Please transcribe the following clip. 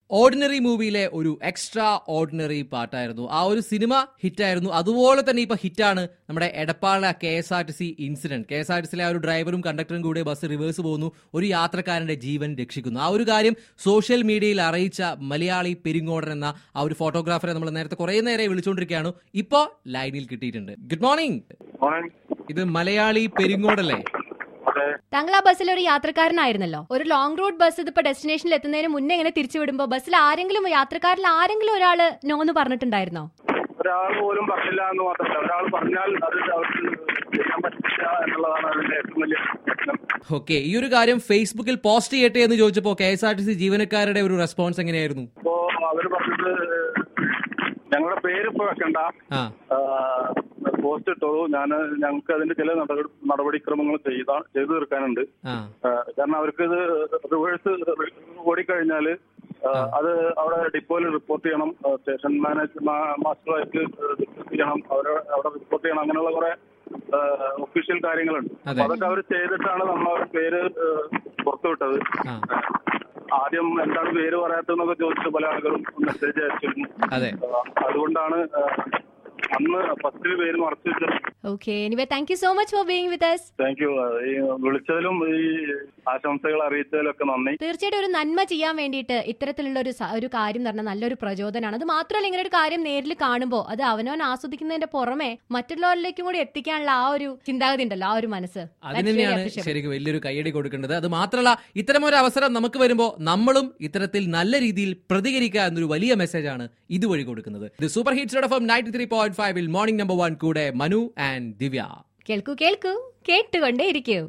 Ordinary മൂവിയിലെ ഒരു extra ordinary പാട്ടായിരുന്നു ആ ഒരു സിനിമ ഹിറ്റായിരുന്നു അതുപോലെ തന്നെ ഇപ്പൊ ഹിറ്റാണ് നമ്മുടെ എടപ്പാള K S R T C incident K S R T സിയിലെ ആ ഒരു ഡ്രൈവറും കണ്ടക്ടറും കൂടെ ബസ് റിവേഴ്സ് പോകുന്നു ഒരു യാത്രക്കാരന്റെ ജീവൻ രക്ഷിക്കുന്നു ആ ഒരു കാര്യം സോഷ്യൽ മീഡിയയിൽ അറിയിച്ച മലയാളി പെരിങ്ങോടൻ എന്ന ആ ഒരു ഫോട്ടോഗ്രാഫറെ നമ്മൾ നേരത്തെ കുറെ നേരെ വിളിച്ചുകൊണ്ടിരിക്കുകയാണ് ഇപ്പോ ലൈനിൽ കിട്ടിയിട്ടുണ്ട് ഗുഡ് മോർണിംഗ് മോർണിംഗ് ഇത് മലയാളി പെരിങ്ങോടല്ലേ അതെ താങ്കൾ ആ ബസ്സിൽ ഒരു യാത്രക്കാരനായിരുന്നല്ലോ ഒരു ലോങ് റൂട്ട് ബസ് ഇതിപ്പോ ഡെസ്റ്റിനേഷനിൽ എത്തുന്നതിന് മുന്നേ ഇങ്ങനെ തിരിച്ചു വിടുമ്പോ ബസ്സിൽ ആരെങ്കിലും യാത്രക്കാരിൽ ആരെങ്കിലും ഒരാള് നോന്ന് പറഞ്ഞിട്ടുണ്ടായിരുന്നോ ഒരാൾ പോലും പറഞ്ഞില്ല എന്ന് മാത്രമല്ല ഒരാൾ പറഞ്ഞാൽ അത് അവർക്ക് ചെയ്യാൻ പറ്റില്ല എന്നുള്ളതാണ് അതിന്റെ ഏറ്റവും വലിയ പ്രശ്നം ഓക്കെ ഈ ഒരു കാര്യം ഫേസ്ബുക്കിൽ പോസ്റ്റ് ചെയ്യട്ടെ എന്ന് ചോദിച്ചപ്പോൾ K S R T C ജീവനക്കാരുടെ ഒരു റെസ്പോൺസ് എങ്ങനെയായിരുന്നു ഇപ്പോ അവര് പറഞ്ഞത് ഞങ്ങളുടെ പേര് ഇപ്പൊ വെക്കണ്ട ആ പോസ്റ്റ് ഇട്ടോളൂ ഞാൻ ഞങ്ങൾക്ക് അതിന്റെ ചില നടപടി നടപടിക്രമങ്ങൾ ചെയ്താ ചെയ്തു തീർക്കാനുണ്ട് ആ ആ, കാരണം അവർക്ക് ഇത് റിവേഴ്സ് ഓടിക്കഴിഞ്ഞാല് ആ, അത് അവിടെ ഡിപ്പോയിൽ റിപ്പോർട്ട് ചെയ്യണം ആ, സ്റ്റേഷൻ മാനേജ് മാ- മാസ്റ്ററുമായിട്ട് ഡിസ്കസ് ചെയ്യണം അവരെ അവിടെ റിപ്പോർട്ട് ചെയ്യണം അങ്ങനെയുള്ള കുറെ ഒഫീഷ്യൽ കാര്യങ്ങളുണ്ട് അതെ. അപ്പൊ അതൊക്കെ അവർ ചെയ്തിട്ടാണ് നമ്മൾ അവരുടെ പേര് ആ, പുറത്തുവിട്ടത് ആ ആദ്യം എന്താണ് പേര് പറയാത്തതെന്നൊക്കെ ചോദിച്ച് പല ആളുകളും മെസ്സേജ് അയച്ചിരുന്നു അതെ ആ, അതുകൊണ്ടാണ് ആ, അന്ന് ഫസ്റ്റിൽ പേര് മറച്ചു വെച്ചത് okay anyway thank you so much for being with us thank you ഈ വിളിച്ചതിലും ഈ ആശംസകൾ അറിയിച്ചതിലും ഒക്കെ നന്ദി തീർച്ചയായിട്ടും ഒരു നന്മ ചെയ്യാൻ വേണ്ടിയിട്ട് ഇത്തരത്തിലുള്ള ഒരു സ- ഒരു കാര്യം എന്ന് പറഞ്ഞാൽ നല്ലൊരു പ്രചോദനമാണ് അത് മാത്രമല്ല ഇങ്ങനെ ഒരു കാര്യം നേരിൽ കാണുമ്പോൾ അത് അവനവൻ ആസ്വദിക്കുന്നതിന്റെ പുറമെ മറ്റുള്ളവരിലേക്കും കൂടി എത്തിക്കാനുള്ള ആ ഒരു ചിന്താഗതി ഉണ്ടല്ലോ ആ ഒരു മനസ്സ് അതിന് That's really തന്നെയാണ് appreciable. ശരിക്കും വലിയൊരു കൈയടി കൊടുക്കേണ്ടത് അത് മാത്രമല്ല ഇത്തരം ഒരു അവസരം നമുക്ക് വരുമ്പോൾ നമ്മളും ഇത്തരത്തിൽ നല്ല രീതിയിൽ പ്രതികരിക്കുക എന്നൊരു വലിയ മെസ്സേജാണ് ഇതുവഴി കൊടുക്കുന്നത് ഇത് super hits F ninety three point ഫൈവിൽ മോർണിംഗ് നമ്പർ വൺ കൂടെ മനു ആൻഡ് ദിവ്യ കേൾക്കൂ കേൾക്കൂ കേട്ടുകൊണ്ടേ ഇരിക്കൂ